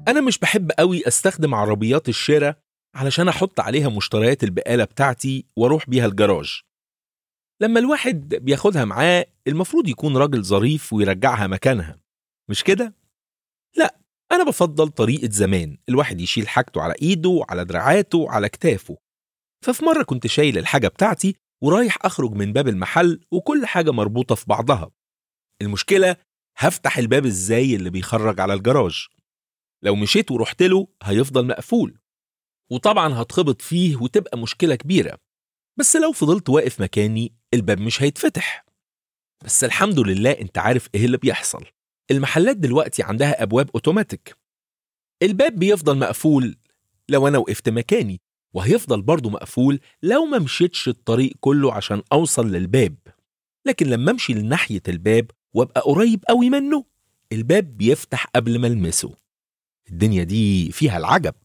أنا مش بحب قوي أستخدم عربيات الشراء علشان أحط عليها مشتريات البقالة بتاعتي وأروح بيها الجراج لما الواحد بياخدها معاه المفروض يكون راجل ظريف ويرجعها مكانها مش كده؟ لا أنا بفضل طريقة زمان الواحد يشيل حاجته على إيده على دراعاته على كتافه ففي مرة كنت شايل الحاجة بتاعتي ورايح أخرج من باب المحل وكل حاجة مربوطة في بعضها المشكلة هفتح الباب إزاي اللي بيخرج على الجراج لو مشيت ورحت له هيفضل مقفول وطبعا هتخبط فيه وتبقى مشكلة كبيرة بس لو فضلت واقف مكاني الباب مش هيتفتح بس الحمد لله انت عارف ايه اللي بيحصل المحلات دلوقتي عندها ابواب اوتوماتيك الباب بيفضل مقفول لو انا وقفت مكاني وهيفضل برضه مقفول لو ما مشيتش الطريق كله عشان اوصل للباب لكن لما امشي لناحية الباب وابقى قريب قوي منه الباب بيفتح قبل ما المسه الدنيا دي فيها العجب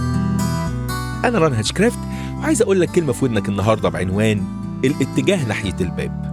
انا ران هاتشكرافت وعايز اقول لك كلمة في ودنك النهاردة بعنوان الاتجاه ناحية الباب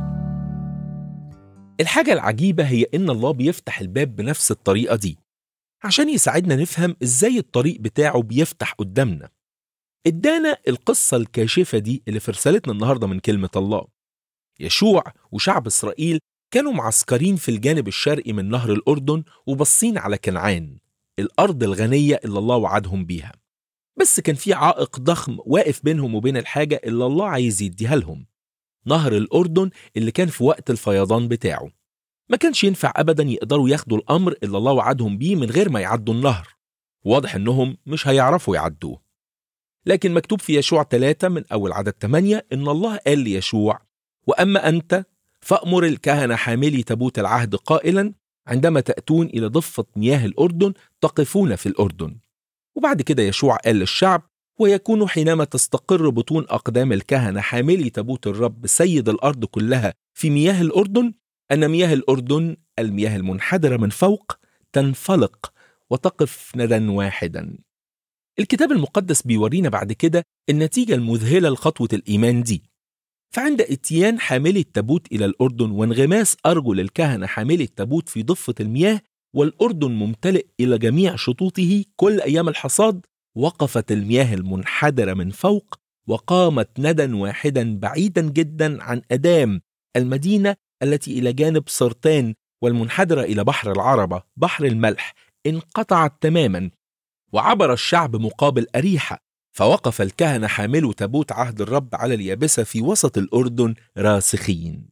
الحاجة العجيبة هي إن الله بيفتح الباب بنفس الطريقة دي عشان يساعدنا نفهم إزاي الطريق بتاعه بيفتح قدامنا ادانا القصة الكاشفة دي اللي في رسالتنا النهاردة من كلمة الله يشوع وشعب إسرائيل كانوا معسكرين في الجانب الشرقي من نهر الأردن وبصين على كنعان الأرض الغنية اللي الله وعدهم بيها بس كان في عائق ضخم واقف بينهم وبين الحاجة اللي الله عايز يديها لهم نهر الأردن اللي كان في وقت الفيضان بتاعه ما كانش ينفع أبدا يقدروا ياخدوا الأمر اللي الله وعدهم بيه من غير ما يعدوا النهر واضح إنهم مش هيعرفوا يعدوه لكن مكتوب في يشوع 3 من أول عدد 8 إن الله قال ليشوع وأما أنت فأمر الكهنة حاملي تابوت العهد قائلا عندما تأتون إلى ضفة مياه الأردن تقفون في الأردن وبعد كده يشوع قال للشعب ويكون حينما تستقر بطون أقدام الكهنة حاملي تابوت الرب سيد الأرض كلها في مياه الأردن أن مياه الأردن المياه المنحدرة من فوق تنفلق وتقف ندى واحدا الكتاب المقدس بيورينا بعد كده النتيجة المذهلة لخطوة الإيمان دي فعند اتيان حاملي التابوت إلى الأردن وانغماس أرجل الكهنة حاملي التابوت في ضفة المياه والأردن ممتلئ إلى جميع شطوطه كل أيام الحصاد وقفت المياه المنحدرة من فوق وقامت ندى واحدا بعيدا جدا عن أدام المدينة التي إلى جانب سرطان والمنحدرة إلى بحر العربة بحر الملح انقطعت تماما وعبر الشعب مقابل أريحة فوقف الكهنة حاملوا تابوت عهد الرب على اليابسة في وسط الأردن راسخين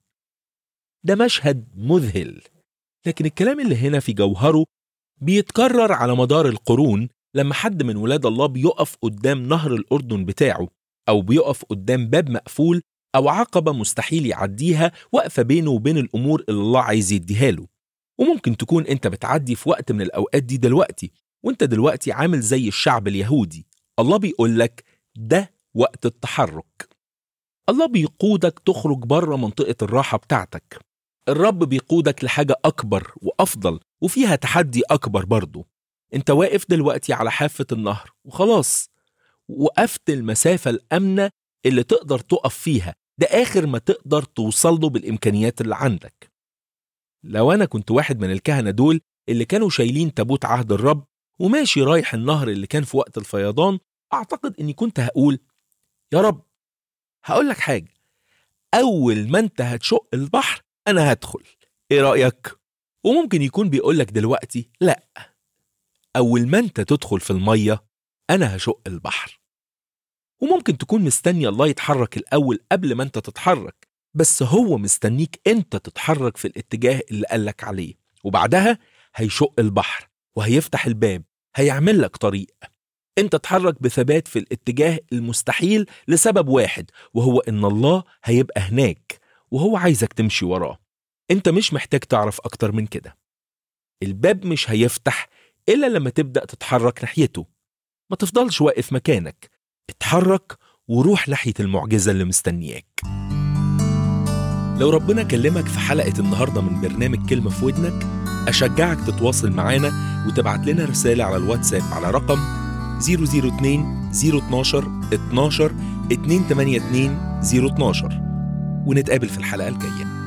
ده مشهد مذهل لكن الكلام اللي هنا في جوهره بيتكرر على مدار القرون لما حد من ولاد الله بيقف قدام نهر الأردن بتاعه أو بيقف قدام باب مقفول أو عقبة مستحيل يعديها واقفة بينه وبين الأمور اللي الله عايز يديها له وممكن تكون أنت بتعدي في وقت من الأوقات دي دلوقتي وأنت دلوقتي عامل زي الشعب اليهودي الله بيقول لك ده وقت التحرك الله بيقودك تخرج بره منطقة الراحة بتاعتك الرب بيقودك لحاجة أكبر وأفضل وفيها تحدي أكبر برضه انت واقف دلوقتي على حافة النهر وخلاص وقفت المسافة الأمنة اللي تقدر تقف فيها ده آخر ما تقدر توصل له بالإمكانيات اللي عندك لو أنا كنت واحد من الكهنة دول اللي كانوا شايلين تابوت عهد الرب وماشي رايح النهر اللي كان في وقت الفيضان أعتقد إني كنت هقول يا رب هقول لك حاجة أول ما أنت هتشق البحر أنا هدخل إيه رأيك؟ وممكن يكون بيقول لك دلوقتي لأ أول ما أنت تدخل في المية أنا هشق البحر وممكن تكون مستني الله يتحرك الأول قبل ما أنت تتحرك بس هو مستنيك أنت تتحرك في الاتجاه اللي قالك عليه وبعدها هيشق البحر وهيفتح الباب هيعمل لك طريق انت تتحرك بثبات في الاتجاه المستحيل لسبب واحد وهو ان الله هيبقى هناك وهو عايزك تمشي وراه انت مش محتاج تعرف اكتر من كده الباب مش هيفتح إلا لما تبدأ تتحرك ناحيته ما تفضلش واقف مكانك اتحرك وروح ناحية المعجزة اللي مستنياك لو ربنا كلمك في حلقة النهاردة من برنامج كلمة في ودنك أشجعك تتواصل معانا وتبعت لنا رسالة على الواتساب على رقم 002 012 12 282 012 ونتقابل في الحلقة الجاية